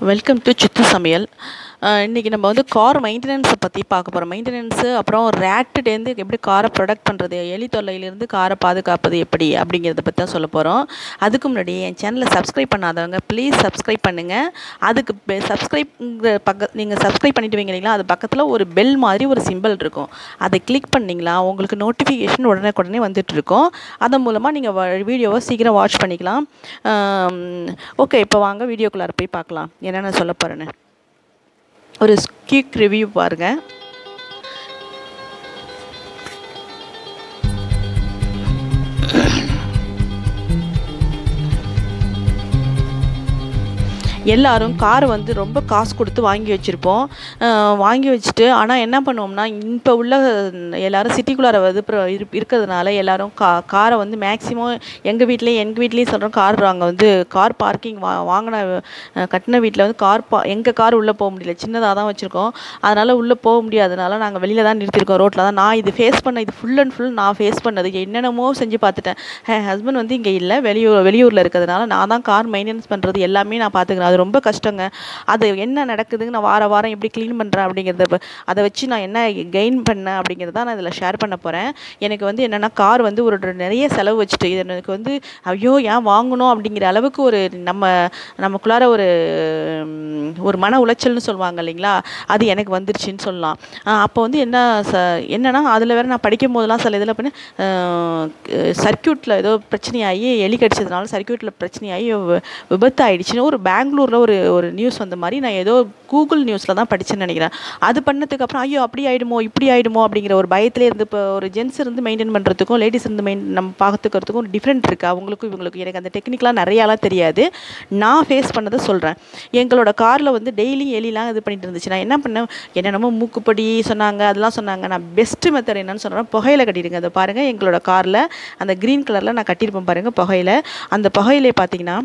welcome to சித்து சமையல் இன்றைக்கி நம்ம வந்து கார் மெயின்டெனன்ஸை பற்றி பார்க்க போகிறோம் மெயின்டெனன்ஸு அப்புறம் ரேட்டுடேருந்து எப்படி காரை ப்ரொடக்ட் பண்ணுறது எலி தொல்லையிலேருந்து காரை பாதுகாப்பது எப்படி அப்படிங்கிறத பற்றி தான் சொல்ல போகிறோம் அதுக்கு முன்னாடி என் சேனலை சப்ஸ்கிரைப் பண்ணாதவங்க ப்ளீஸ் சப்ஸ்கிரைப் பண்ணுங்கள் அதுக்கு சப்ஸ்கிரைப்ங்கிற பக்க நீங்கள் சப்ஸ்கிரைப் பண்ணிட்டு வைங்க இல்லைங்களா அது பக்கத்தில் ஒரு பெல் மாதிரி ஒரு சிம்பிள் இருக்கும் அதை கிளிக் பண்ணிங்களா உங்களுக்கு நோட்டிஃபிகேஷன் உடனே உடனே வந்துட்டு இருக்கும் அதன் மூலமாக நீங்கள் வீடியோவை சீக்கிரம் வாட்ச் பண்ணிக்கலாம் ஓகே இப்போ வாங்க வீடியோக்குள்ளார போய் பார்க்கலாம் என்னென்ன சொல்ல போகிறேன்னு ஒரு ஸ்கீக் ரிவ்யூ பாருங்கள் எல்லாரும் கார் வந்து ரொம்ப காசு கொடுத்து வாங்கி வச்சுருப்போம் வாங்கி வச்சுட்டு ஆனால் என்ன பண்ணுவோம்னா இப்போ உள்ள எல்லாரும் சிட்டிக்குள்ளார வந்து இருக்கிறதுனால எல்லாரும் கா காரை வந்து மேக்ஸிமம் எங்கள் வீட்லேயும் எங்கள் வீட்லேயும் சொல்கிறோம் கார் அங்கே வந்து கார் பார்க்கிங் வா வாங்கின கட்டின வீட்டில் வந்து கார் பா எங்கள் கார் உள்ளே போக முடியல சின்னதாக தான் வச்சுருக்கோம் அதனால் உள்ளே போக முடியாதனால நாங்கள் வெளியில் தான் நிறுத்தியிருக்கோம் ரோட்டில் தான் நான் இது ஃபேஸ் பண்ண இது ஃபுல் அண்ட் ஃபுல் நான் ஃபேஸ் பண்ணது என்னென்னமோ செஞ்சு பார்த்துட்டேன் என் ஹஸ்பண்ட் வந்து இங்கே இல்லை வெளியூர் வெளியூரில் இருக்கிறதுனால நான் தான் கார் மெயின்டெனன்ஸ் பண்ணுறது எல்லாமே நான் பார்த்துக்கிறேன் அது ரொம்ப கஷ்டங்க அது என்ன நடக்குதுன்னு நான் வார வாரம் எப்படி க்ளீன் பண்ணுறேன் அப்படிங்கிறத அதை வச்சு நான் என்ன கெயின் பண்ணேன் அப்படிங்கிறத நான் இதில் ஷேர் பண்ண போகிறேன் எனக்கு வந்து என்னென்னா கார் வந்து ஒரு நிறைய செலவு வச்சுட்டு இது எனக்கு வந்து ஐயோ ஏன் வாங்கணும் அப்படிங்கிற அளவுக்கு ஒரு நம்ம நமக்குள்ளார ஒரு ஒரு மன உளைச்சல்னு சொல்லுவாங்க இல்லைங்களா அது எனக்கு வந்துருச்சுன்னு சொல்லலாம் அப்போ வந்து என்ன ச என்னென்னா அதில் வேறு நான் படிக்கும் போதெல்லாம் சில இதில் பண்ண சர்க்கியூட்டில் ஏதோ பிரச்சனையாகி எலி கடிச்சதுனால சர்க்கியூட்டில் பிரச்சனையாகி விபத்து ஆயிடுச்சுன்னு ஒரு பெங்களூரில் ஒரு ஒரு நியூஸ் வந்த மாதிரி நான் ஏதோ கூகுள் நியூஸில் தான் படித்தேன்னு நினைக்கிறேன் அது பண்ணதுக்கு அப்புறம் ஐயோ அப்படி ஆகிடுமோ இப்படி ஆகிடுமோ அப்படிங்கிற ஒரு பயத்திலே இருந்து இப்போ ஒரு ஜென்ஸ் இருந்து மெயின்டைன் பண்ணுறதுக்கும் லேடிஸ் இருந்து மெயின் நம்ம பார்த்துக்கிறதுக்கும் ஒரு டிஃப்ரெண்ட் இருக்குது அவங்களுக்கும் இவங்களுக்கும் எனக்கு அந்த டெக்னிக்லாம் நிறையாலாம் தெரியாது நான் ஃபேஸ் பண்ணதை சொல்கிறேன் எங்களோட காரில் வந்து டெய்லி எலிலாம் இது பண்ணிட்டு இருந்துச்சு நான் என்ன பண்ணேன் என்னென்னமோ மூக்குப்படி சொன்னாங்க அதெல்லாம் சொன்னாங்க நான் பெஸ்ட்டு மெத்தட் என்னன்னு சொன்னேன் புகையில கட்டிடுங்க அதை பாருங்கள் எங்களோட காரில் அந்த க்ரீன் கலரில் நான் கட்டியிருப்பேன் பாருங்கள் புகையில அந்த புகையிலே பார்த்தீங்கன்னா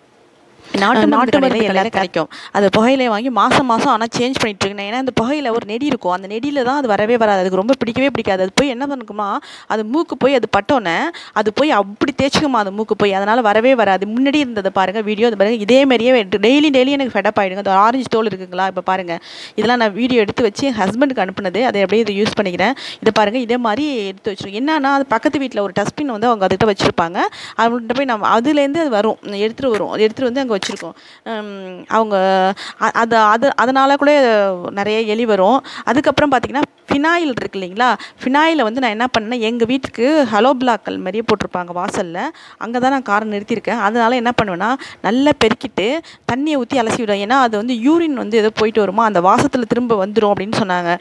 நாட்டு நாட்டு மருந்து எல்லாரும் கிடைக்கும் அது புகையில வாங்கி மாதம் மாதம் ஆனால் சேஞ்ச் பண்ணிட்டு இருக்கேன் ஏன்னா அந்த புகையில ஒரு நெடி இருக்கும் அந்த நெடியில் தான் அது வரவே வராது அதுக்கு ரொம்ப பிடிக்கவே பிடிக்காது அது போய் என்ன பண்ணுக்குமா அது மூக்கு போய் அது பட்டோன்னே அது போய் அப்படி தேய்ச்சிக்குமா அது மூக்கு போய் அதனால் வரவே வராது முன்னாடி இருந்ததை பாருங்கள் வீடியோ அது பாருங்கள் இதே மாதிரியே டெய்லி டெய்லி எனக்கு ஃபெடப் ஆகிடுங்க அது ஆரஞ்சு தோல் இருக்குங்களா இப்போ பாருங்கள் இதெல்லாம் நான் வீடியோ எடுத்து வச்சு என் ஹஸ்பண்டுக்கு அனுப்புனது அதை அப்படியே இதை யூஸ் பண்ணிக்கிறேன் இதை பாருங்கள் இதே மாதிரி எடுத்து வச்சிருக்கோம் என்னன்னா அது பக்கத்து வீட்டில் ஒரு டஸ்ட்பின் வந்து அவங்க அதுக்கிட்ட வச்சுருப்பாங்க அவங்கள்ட்ட போய் நம்ம அதுலேருந்து அது வரும் எடுத்துகிட்டு வரும் எடுத்துகிட்டு வந்து அங்கே வச்சுருக்கோம் அவங்க அது அது அதனால் கூட நிறைய எலி வரும் அதுக்கப்புறம் பார்த்திங்கன்னா ஃபினாயில் இருக்கு இல்லைங்களா ஃபினாயிலை வந்து நான் என்ன பண்ணேன் எங்கள் வீட்டுக்கு ஹலோ பிளாக்கல் மாதிரியே போட்டிருப்பாங்க வாசலில் அங்கே தான் நான் காரை நிறுத்தியிருக்கேன் அதனால் என்ன பண்ணுவேன்னா நல்லா பெருக்கிட்டு தண்ணியை ஊற்றி அலசி விடுவேன் ஏன்னா அது வந்து யூரின் வந்து ஏதோ போயிட்டு வருமா அந்த வாசத்தில் திரும்ப வந்துடும் அப்படின்னு சொன்னாங்க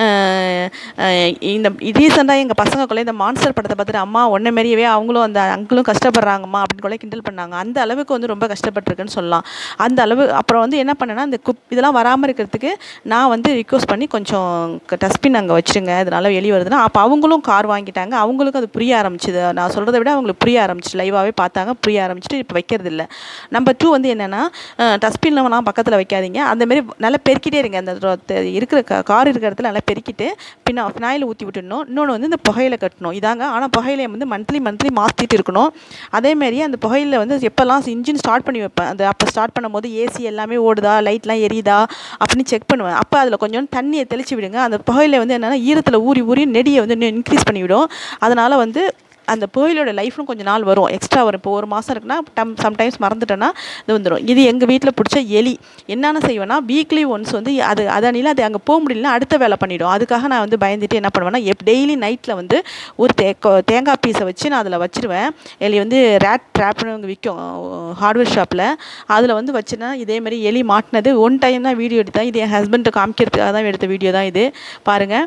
இந்த ரீசெண்டாக எங்கள் பசங்களுக்குள்ளே இந்த மான்ஸ்டர் படத்தை பார்த்துட்டு அம்மா ஒன்றை மாரியவே அவங்களும் அந்த அங்கிளும் கஷ்டப்படுறாங்கம்மா அப்படின்னு கூட கிண்டல் பண்ணாங்க அந்த அளவுக்கு வந்து ரொம்ப கஷ்டப்பட்டிருக்குன்னு சொல்லலாம் அந்த அளவு அப்புறம் வந்து என்ன பண்ணேன்னா இந்த குப் இதெல்லாம் வராமல் இருக்கிறதுக்கு நான் வந்து ரிக்வஸ்ட் பண்ணி கொஞ்சம் டஸ்ட்பின் அங்கே வச்சுருங்க இதனால் எலி வருதுன்னா அப்போ அவங்களும் கார் வாங்கிட்டாங்க அவங்களுக்கும் அது புரிய ஆரம்பிச்சுது நான் சொல்கிறத விட அவங்களுக்கு புரிய ஆரம்பிச்சு லைவாகவே பார்த்தாங்க புரிய ஆரம்பிச்சுட்டு இப்போ வைக்கிறது இல்லை நம்பர் டூ வந்து என்னென்னா டஸ்ட்பின்லாம் பக்கத்தில் வைக்காதீங்க அந்தமாரி நல்லா பெருக்கிட்டே இருங்க அந்த இருக்கிற கார் இருக்கிற இடத்துல நல்லா பெருக்கிட்டு பின்ன ஃபினாயில் ஊற்றி விட்டுடணும் இன்னொன்று வந்து இந்த புகையில கட்டணும் இதாங்க ஆனால் புகையில வந்து மந்த்லி மந்த்லி மாற்றிட்டு இருக்கணும் அதேமாரி அந்த புகையில வந்து எப்போல்லாம் இன்ஜின் ஸ்டார்ட் பண்ணி வைப்பேன் அந்த அப்போ ஸ்டார்ட் பண்ணும்போது ஏசி எல்லாமே ஓடுதா லைட்லாம் எரியுதா அப்படின்னு செக் பண்ணுவேன் அப்போ அதில் கொஞ்சம் தண்ணியை தெளித்து விடுங்க அந்த புகையில வந்து என்னென்னா ஈரத்தில் ஊறி ஊறி நெடியை வந்து இன்னும் இன்க்ரீஸ் பண்ணிவிடும் அதனால் வந்து அந்த புயலோட லைஃப்னு கொஞ்சம் நாள் வரும் எக்ஸ்ட்ரா வரும் இப்போ ஒரு மாதம் இருக்குன்னா டம் சம்டைம்ஸ் மறந்துட்டேன்னா இது வந்துடும் இது எங்கள் வீட்டில் பிடிச்ச எலி என்னென்ன செய்வேன்னா வீக்லி ஒன்ஸ் வந்து அது அதனில அது அங்கே போக முடியலனா அடுத்த வேலை பண்ணிவிடும் அதுக்காக நான் வந்து பயந்துட்டு என்ன பண்ணுவேன்னா எப் டெய்லி நைட்டில் வந்து ஒரு தே தேங்காய் பீஸை வச்சு நான் அதில் வச்சுருவேன் எலி வந்து ரேட் ட்ராப்னு அங்கே விற்கும் ஹார்ட்வேர் ஷாப்பில் அதில் வந்து வச்சுன்னா இதேமாதிரி எலி மாட்டினது ஒன் டைம் தான் வீடியோ எடுத்தேன் இது என் ஹஸ்பண்ட்டை காமிக்கிறதுக்காக தான் எடுத்த வீடியோ தான் இது பாருங்கள்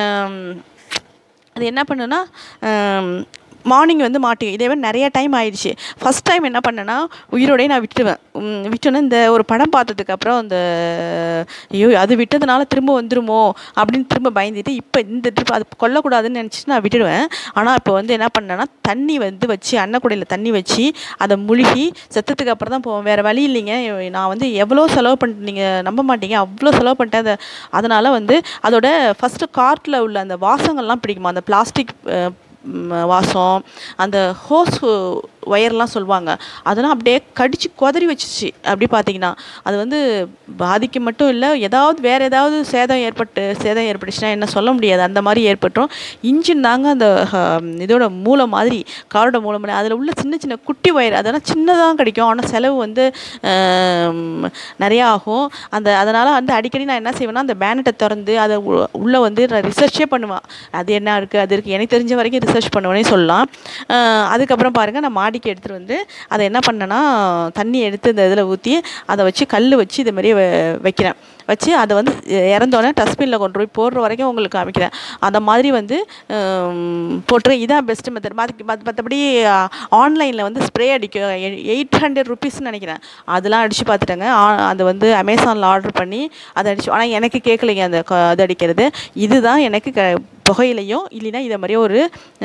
அது என்ன பண்ணுன்னா மார்னிங் வந்து மாட்டியும் இதே மாதிரி நிறைய டைம் ஆயிடுச்சு ஃபஸ்ட் டைம் என்ன பண்ணேன்னா உயிரோடய நான் விட்டுருவேன் விட்டோன்னா இந்த ஒரு படம் பார்த்ததுக்கு அப்புறம் அந்த ஐயோ அது விட்டதுனால திரும்ப வந்துருமோ அப்படின்னு திரும்ப பயந்துட்டு இப்போ இந்த ட்ரிப் அது கொல்லக்கூடாதுன்னு நினச்சிட்டு நான் விட்டுடுவேன் ஆனால் இப்போ வந்து என்ன பண்ணேன்னா தண்ணி வந்து வச்சு அன்னக்குடையில் தண்ணி வச்சு அதை முழுகி செத்ததுக்கு அப்புறம் தான் போவேன் வேறு வழி இல்லைங்க நான் வந்து எவ்வளோ செலவு பண்ணிட்டு நீங்கள் நம்ப மாட்டீங்க அவ்வளோ செலவு பண்ணிட்டேன் அதை அதனால் வந்து அதோட ஃபஸ்ட்டு கார்ட்டில் உள்ள அந்த வாசங்கள்லாம் பிடிக்குமா அந்த பிளாஸ்டிக் வாசம் அந்த ஹோஸ் ஒயர்லாம் சொல்லுவாங்க அதெல்லாம் அப்படியே கடிச்சு குதறி வச்சுச்சு அப்படி பார்த்தீங்கன்னா அது வந்து பாதிக்கு மட்டும் இல்லை ஏதாவது வேறு ஏதாவது சேதம் ஏற்பட்டு சேதம் ஏற்பட்டுச்சுன்னா என்ன சொல்ல முடியாது அந்த மாதிரி ஏற்பட்டுரும் இன்ஜின் தாங்க அந்த ஹம், இதோட மூளை மாதிரி காரோட மூளை மாதிரி அதில் உள்ள சின்ன சின்ன குட்டி ஒயர் அதெல்லாம் சின்னதாக கிடைக்கும் ஆனால் செலவு வந்து ஆம், நிறையா ஆகும் அந்த அதனால் வந்து அடிக்கடி நான் என்ன செய்வேன்னா அந்த பேனட்டை திறந்து அதை உ- உள்ளே வந்து நான் ரிசர்ச்சே பண்ணுவேன் அது என்ன இருக்குது அது இருக்குது எனக்கு தெரிஞ்ச வரைக்கும் ரிசர்ச் பண்ணுவேனே சொல்லலாம் ஆஹ் அதுக்கப்புறம் பாருங்கள் நான் மாடிக்கு எடுத்துகிட்டு வந்து அதை என்ன பண்ணேன்னா தண்ணி எடுத்து இந்த இதில் ஊற்றி அதை வச்சு கல் வச்சு இது மாதிரி வ- வைக்கிறேன் வச்சு அதை வந்து இறந்தோடனே டஸ்ட்பினில் கொண்டு போய் போடுற வரைக்கும் உங்களுக்கு காமிக்கிறேன் அந்த மாதிரி வந்து போட்டுரு இதான் பெஸ்ட் மெத்தட் மற்ற மற்றபடி ஆன்லைனில் வந்து ஸ்ப்ரே அடிக்கும் எயிட் ஹண்ட்ரட் ருபீஸ்னு நினைக்கிறேன் அதெல்லாம் அடித்து பார்த்துட்டேங்க ஆ- அது வந்து அமேசானில் ஆர்டர் பண்ணி அதை அடிச்சு ஆனால் எனக்கு கேட்கலைங்க அந்த க- இது அடிக்கிறது இதுதான் எனக்கு க புகையிலையும் இல்லைன்னா இதை மாதிரியே ஒரு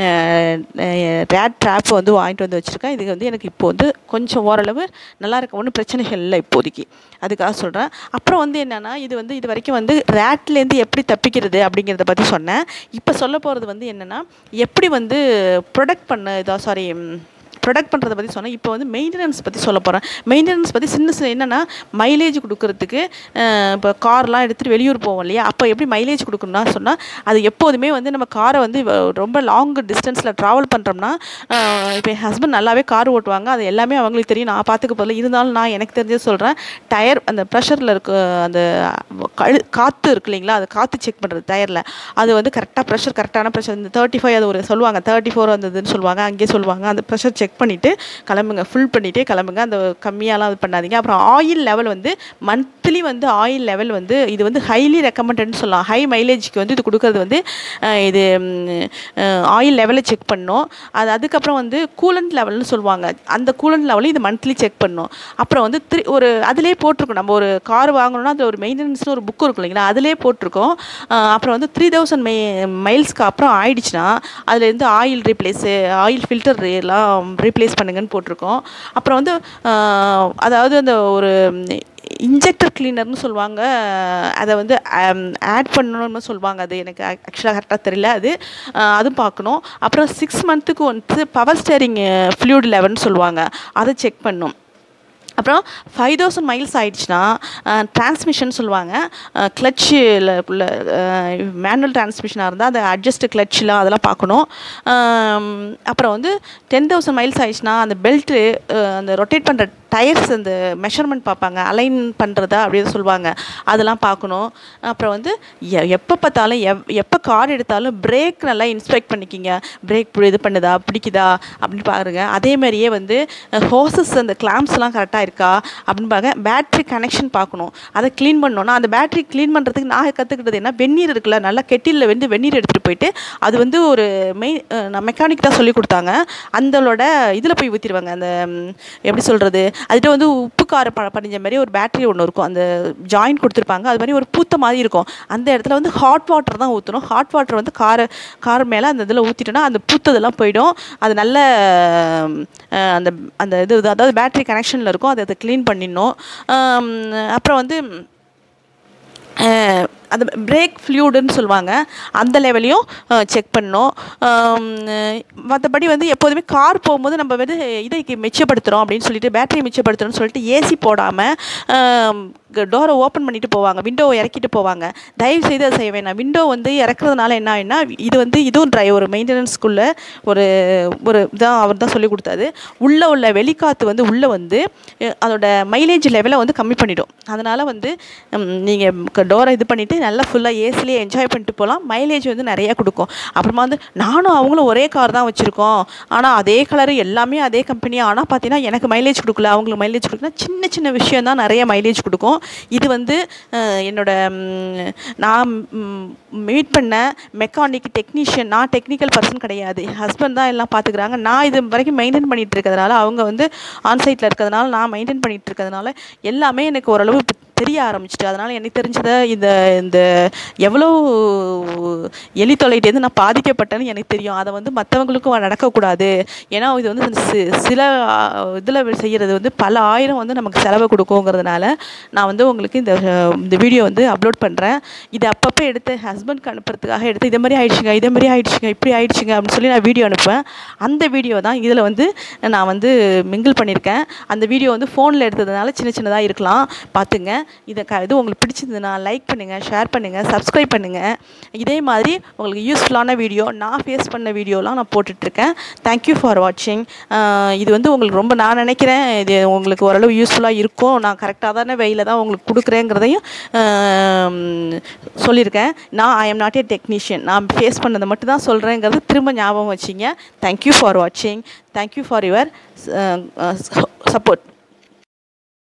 ரேட் ட்ராப் வந்து வாங்கிட்டு வந்து வச்சுருக்கேன் இது வந்து எனக்கு இப்போ வந்து கொஞ்சம் ஓரளவு நல்லா இருக்க ஒன்றும் பிரச்சனைகள் இல்லை இப்போதைக்கு அதுக்காக சொல்கிறேன் அப்புறம் வந்து என்னென்னா இது வந்து இது வரைக்கும் வந்து ரேட்லேருந்து எப்படி தப்பிக்கிறது அப்படிங்கிறத பற்றி சொன்னேன் இப்போ சொல்ல போகிறது வந்து என்னென்னா எப்படி வந்து ப்ரொடக்ட் பண்ண இதா சாரி ப்ரொடக்ட் பண்ணுறத பற்றி சொன்னேன் இப்போ வந்து மெயின்டெனன்ஸ் பற்றி சொல்ல போகிறேன் மெயின்டெனன்ஸ் பற்றி சின்ன சின்ன என்னென்னா மைலேஜ் கொடுக்கறதுக்கு அஹ், இப்போ கார்லாம் எடுத்துகிட்டு வெளியூர் போவோம் இல்லையா அப்போ எப்படி மைலேஜ் கொடுக்கணும்னா சொன்னால் அது எப்போதுமே வந்து நம்ம காரை வந்து வ- ரொம்ப லாங் டிஸ்டன்ஸில் ட்ராவல் பண்ணுறோம்னா இப்போ என் ஹஸ்பண்ட் நல்லாவே கார் ஓட்டுவாங்க அது எல்லாமே அவங்களுக்கு தெரியும் நான் பார்த்துக்க போதில்ல இருந்தாலும் நான் எனக்கு தெரிஞ்சது சொல்கிறேன் டயர் அந்த ப்ரெஷரில் இருக்க அந்த கழு காற்று இருக்கு இல்லைங்களா அது காற்று செக் பண்ணுறது டயரில் அது வந்து கரெக்டாக ப்ரெஷர் கரெக்டான ப்ரெஷர் இந்த தேர்ட்டி ஃபைவ் அது ஒரு சொல்லுவாங்க தேர்ட்டி ஃபோர் வந்ததுன்னு சொல்லுவாங்க அங்கேயே சொல்லுவாங்க அந்த ப்ரெஷர் செக் பண்ணிவிட்டு கிளம்புங்க ஃபுல் பண்ணிகிட்டே கிளம்புங்க அந்த கம்மியாலாம் இது பண்ணாதீங்க அப்புறம் ஆயில் லெவல் வந்து மந்த்லி வந்து ஆயில் லெவல் வந்து இது வந்து ஹைலி ரெக்கமெண்டட்னு சொல்லலாம் ஹை மைலேஜ்க்கு வந்து இது கொடுக்கறது வந்து அஹ், இது ஆயில் லெவலை செக் பண்ணணும் அது அதுக்கப்புறம் வந்து கூலண்ட் லெவல்னு சொல்லுவாங்க அந்த கூலண்ட் லெவலையும் இது மந்த்லி செக் பண்ணணும் அப்புறம் வந்து த்ரீ ஒரு அதிலே போட்டிருக்கும் நம்ம ஒரு கார் வாங்கணும்னா அதில் ஒரு மெயின்டெனன்ஸ்னு ஒரு புக் இருக்கும் இல்லைங்களா அதிலே போட்டிருக்கோம் அஹ், அப்புறம் வந்து த்ரீ தௌசண்ட் மை மைல்ஸ்க்கு அப்புறம் ஆயிடுச்சுன்னா அதுலேருந்து ஆயில் ரீப்ளேஸு ஆயில் ஃபில்டர் எல்லாம் ரீப்ளேஸ் பண்ணுங்கன்னு போட்டிருக்கோம் அப்புறம் வந்து அஹ், அதாவது அந்த ஒரு இன்ஜெக்டர் கிளீனர்னு சொல்லுவாங்க அதை வந்து ஆட் பண்ணணும்னு சொல்லுவாங்க அது எனக்கு ஆக்சுவலாக கரெக்டாக தெரியல அது அஹ், அதுவும் பார்க்கணும் அப்புறம் சிக்ஸ் மந்த்துக்கு வந்து பவர் ஸ்டேரிங் ஃப்ளூயிட் லெவல்னு சொல்லுவாங்க அதை செக் பண்ணணும் அப்புறம் ஃபைவ் தௌசண்ட் மைல்ஸ் ஆயிடுச்சுன்னா டிரான்ஸ்மிஷன் சொல்லுவாங்க கிளச்சில் உள்ள மேனுவல் டிரான்ஸ்மிஷனாக இருந்தால் அதை அட்ஜஸ்ட் கிளச்சில் அதெல்லாம் பார்க்கணும் ஆம், அப்புறம் வந்து டென் தௌசண்ட் மைல்ஸ் ஆயிடுச்சுன்னா அந்த பெல்ட்டு அந்த ரொட்டேட் பண்ணுற டயர்ஸ் அந்த மெஷர்மெண்ட் பார்ப்பாங்க அலைன் பண்ணுறதா அப்படின்னு சொல்லுவாங்க அதெல்லாம் பார்க்கணும் அப்புறம் வந்து எ- எப்போ பார்த்தாலும் எவ் எப்போ கார் எடுத்தாலும் பிரேக் நல்லா இன்ஸ்பெக்ட் பண்ணிக்கிங்க பிரேக் இது பண்ணுதா பிடிக்குதா அப்படின்னு பாருங்க அதே மாதிரியே வந்து ஹோசஸ் அந்த கிளாம்ஸ்லாம் கரெக்டாக இருக்கா அப்படின்னு பார்க்க பேட்ரி கனெக்ஷன் பார்க்கணும் அதை க்ளீன் பண்ணோன்னா அந்த பேட்ரி க்ளீன் பண்ணுறதுக்கு நான் கற்றுக்கிட்டது என்ன வெந்நீர் இருக்குல்ல நல்லா கெட்டிலில் வந்து வெந்நீர் எடுத்துகிட்டு போயிட்டு அது வந்து ஒரு மெயின் நான் மெக்கானிக் தான் சொல்லி கொடுத்தாங்க அந்தளோட இதில் போய் ஊற்றிடுவாங்க அந்த ம், எப்படி சொல்கிறது அதுகிட்ட வந்து உப்பு கார ப படிஞ்ச மாதிரி ஒரு பேட்டரி ஒன்று இருக்கும் அந்த ஜாயின் கொடுத்துருப்பாங்க அது மாதிரி ஒரு பூத்த மாதிரி இருக்கும் அந்த இடத்துல வந்து ஹாட் வாட்டர் தான் ஊற்றணும் ஹாட் வாட்டர் வந்து காரை கார் மேலே அந்த இதில் ஊற்றிட்டோன்னா அந்த பூத்ததெல்லாம் போயிடும் அது நல்ல அஹ், அந்த அந்த இது அதாவது பேட்டரி கனெக்ஷனில் இருக்கும் அதை அதை க்ளீன் பண்ணிடணும் ஆம், அப்புறம் வந்து அஹ், அந்த பிரேக் ஃப்ளூடுன்னு சொல்லுவாங்க அந்த லெவலையும் செக் பண்ணணும் ஆம், அஹ், மற்றபடி வந்து எப்போதுமே கார் போகும்போது நம்ம வந்து இதை மிச்சப்படுத்துகிறோம் அப்படின்னு சொல்லிட்டு பேட்டரி மிச்சப்படுத்துகிறோம்னு சொல்லிட்டு ஏசி போடாமல் டோரை ஓப்பன் பண்ணிட்டு போவாங்க விண்டோவை இறக்கிட்டு போவாங்க தயவு செய்து அதை செய்ய வேணாம் விண்டோ வந்து இறக்குறதுனால என்ன ஆயிடும்னா இது வந்து இதுவும் ட்ரை ஒரு மெயின்டெனன்ஸ்க்குள்ள ஒரு ஒரு இதான் அவர் தான் சொல்லி கொடுத்தாரு உள்ளே உள்ள வெளிக்காற்று வந்து உள்ளே வந்து அஹ், அதோட மைலேஜ் லெவலை வந்து கம்மி பண்ணிடும் அதனால் வந்து நீங்கள் டோரை இது பண்ணிவிட்டு நல்லா ஃபுல்லாக ஏசிலேயே என்ஜாய் பண்ணிட்டு போகலாம் மைலேஜ் வந்து நிறையா கொடுக்கும் அப்புறமா வந்து நானும் அவங்களும் ஒரே கார் தான் வச்சுருக்கோம் ஆனால் அதே கலரு எல்லாமே அதே கம்பெனி ஆனால் பார்த்தீங்கன்னா எனக்கு மைலேஜ் கொடுக்கல அவங்களுக்கு மைலேஜ் கொடுக்கல சின்ன சின்ன விஷயம் தான் நிறைய மைலேஜ் கொடுக்கும் இது வந்து அஹ், என்னோட ம், நான் மீட் பண்ண மெக்கானிக் டெக்னீஷியன் நான் டெக்னிக்கல் பர்சன் கிடையாது ஹஸ்பண்ட் தான் எல்லாம் பார்த்துக்கிறாங்க நான் இது வரைக்கும் மெயின்டைன் பண்ணிட்டு இருக்கிறதுனால அவங்க வந்து ஆன்சைட்டில் இருக்கிறதுனால நான் மெயின்டைன் பண்ணிட்டு இருக்கிறதுனால எல்லாமே எனக்கு ஓரளவு இப்ப தெரிய ஆரம்பிச்சிட்டு அதனால் எனக்கு தெரிஞ்சதை இந்த இந்த எவ்வளோ எலி தொல்லையிட்டேருந்து நான் பாதிக்கப்பட்டேன்னு எனக்கு தெரியும் அதை வந்து மற்றவங்களுக்கும் நடக்கக்கூடாது ஏன்னா இது வந்து சி- சில இதில் செய்கிறது வந்து பல ஆயிரம் வந்து நமக்கு செலவு கொடுக்குங்கிறதுனால நான் வந்து உங்களுக்கு இந்த அஹ், இந்த வீடியோ வந்து அப்லோட் பண்ணுறேன் இது அப்பப்போ எடுத்து ஹஸ்பண்ட்க்கு அனுப்புறதுக்காக எடுத்து இதே மாதிரி ஆயிடுச்சுங்க இதே மாதிரி ஆயிடுச்சுங்க இப்படி ஆயிடுச்சுங்க அப்படின்னு சொல்லி நான் வீடியோ அனுப்புவேன் அந்த வீடியோ தான் இதில் வந்து நான் வந்து மிங்கிள் பண்ணியிருக்கேன் அந்த வீடியோ வந்து ஃபோனில் எடுத்ததுனால சின்ன சின்னதாக இருக்கலாம் பார்த்துங்க இதை க இது உங்களுக்கு பிடிச்சிருந்ததுன்னா லைக் பண்ணுங்கள் ஷேர் பண்ணுங்கள் சப்ஸ்கிரைப் பண்ணுங்கள் இதே மாதிரி உங்களுக்கு யூஸ்ஃபுல்லான வீடியோ நான் ஃபேஸ் பண்ண வீடியோலாம் நான் போட்டுட்ருக்கேன் தேங்க்யூ ஃபார் வாட்சிங் இது வந்து உங்களுக்கு ரொம்ப நான் நினைக்கிறேன் இது உங்களுக்கு ஓரளவு யூஸ்ஃபுல்லாக இருக்கும் நான் கரெக்டாக தானே வெயில தான் உங்களுக்கு கொடுக்குறேங்கிறதையும் ஆம், சொல்லியிருக்கேன் நான் I am not a technician நான் ஃபேஸ் பண்ணதை மட்டும் தான் சொல்கிறேங்கிறது திரும்ப ஞாபகம் வச்சிங்க தேங்க்யூ ஃபார் வாட்சிங் தேங்க்யூ ஃபார் யுவர் சப்போர்ட்